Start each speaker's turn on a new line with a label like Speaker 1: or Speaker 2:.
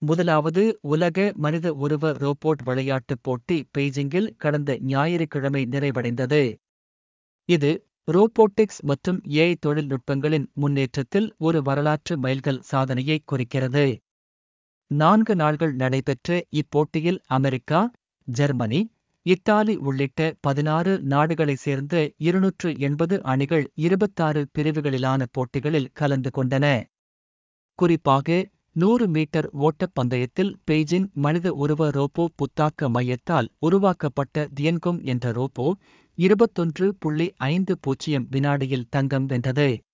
Speaker 1: முதலாவது உலக மனித உருவ ரோபோட் விளையாட்டுப் போட்டி பெய்ஜிங்கில் கடந்த ஞாயிற்றுக்கிழமை நிறைவடைந்தது. இது ரோபோட்டிக்ஸ் மற்றும் ஏஐ தொழில்நுட்பங்களின் முன்னேற்றத்தில் ஒரு வரலாற்று மைல்கல் சாதனையை குறிக்கிறது. நான்கு நாள்கள் நடைபெற்ற இப்போட்டியில் அமெரிக்கா, ஜெர்மனி, இத்தாலி உள்ளிட்ட பதினாறு நாடுகளைச் சேர்ந்த இருநூற்று எண்பது அணிகள் இருபத்தாறு பிரிவுகளிலான போட்டிகளில் கலந்து கொண்டன. குறிப்பாக, நூறு மீட்டர் ஓட்டப் பந்தயத்தில் பெய்ஜிங் மனித உருவ ரோபோ புத்தாக்க மையத்தால் உருவாக்கப்பட்ட தியன்கொங் என்ற ரோபோ, இருபத்தொன்று புள்ளி ஐந்து பூஜ்ஜியம் வினாடியில் தங்கம் வென்றது.